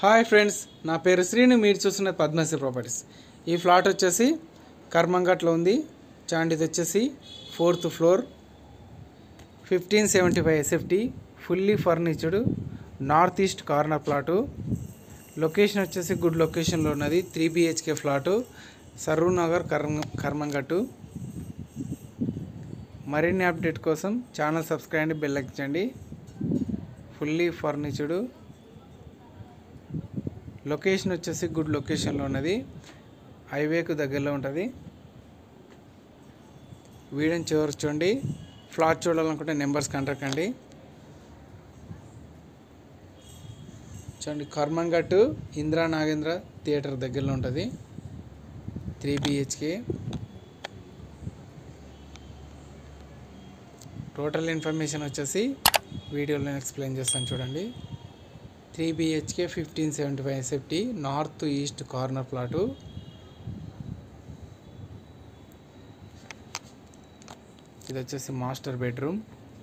hi friends నా పేరు శ్రీను మీరు చూస్తున్న పద్మశ్రీ ప్రాపర్టీస్ ఈ ఫ్లాట్ వచ్చేసి కర్మంగట్లో ఉంది చాండిది వచ్చేసి fourth floor fifteen seventy five S F T fully furnished north east corner plot location వచ్చేసి గుడ్ లొకేషన్లో ఉన్నది three B H K flat Saroornagar కర్మ కర్మంగట్టు మరిన్ని అప్డేట్ కోసం ఛానల్ సబ్స్క్రైబ్ అండి బెల్ ఎక్కించండి ఫుల్లీ ఫర్నిచర్డ్ లొకేషన్ వచ్చేసి గుడ్ లొకేషన్లో ఉన్నది హైవేకు దగ్గరలో ఉంటుంది వీడియోని చివరి చూడండి ఫ్లాట్ చూడాలనుకుంటే నెంబర్స్ కాంటాక్ట్ అండి చూడండి కర్మంగట్టు ఇందిరా నాగేంద్ర థియేటర్ దగ్గరలో ఉంటుంది త్రీ బిహెచ్కే టోటల్ ఇన్ఫర్మేషన్ వచ్చేసి వీడియోలో ఎక్స్ప్లెయిన్ చేస్తాను చూడండి three B H K fifteen seventy five S F T north east corner plot ఇది వచ్చేసి మాస్టర్ బెడ్రూమ్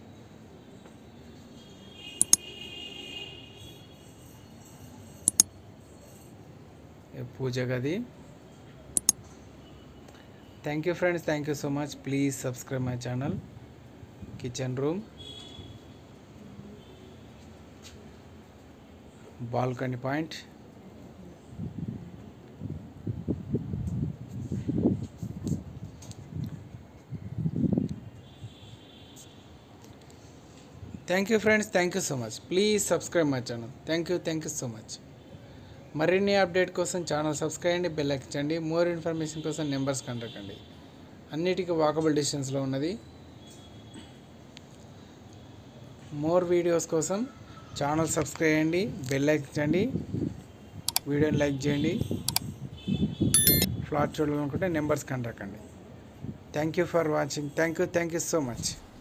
ఇది పూజ గది thank you friends thank you so much please subscribe my channel kitchen room balcony point thank you friends thank you so much please subscribe my channel thank you thank you so much మరిన్ని update కోసం channel subscribe అండి bell ఎక్కించండి more information కోసం numbers contact అండి అన్నిటికీ walkable డిస్టెన్స్లో ఉన్నది more videos కోసం ఛానల్ సబ్స్క్రైబ్ చేయండి బెల్ ఎక్కించండి వీడియోని లైక్ చేయండి ఫ్లాట్ చూడాలనుకుంటే నెంబర్స్ కాంటాక్ట్ అండి thank you for watching thank you thank you so much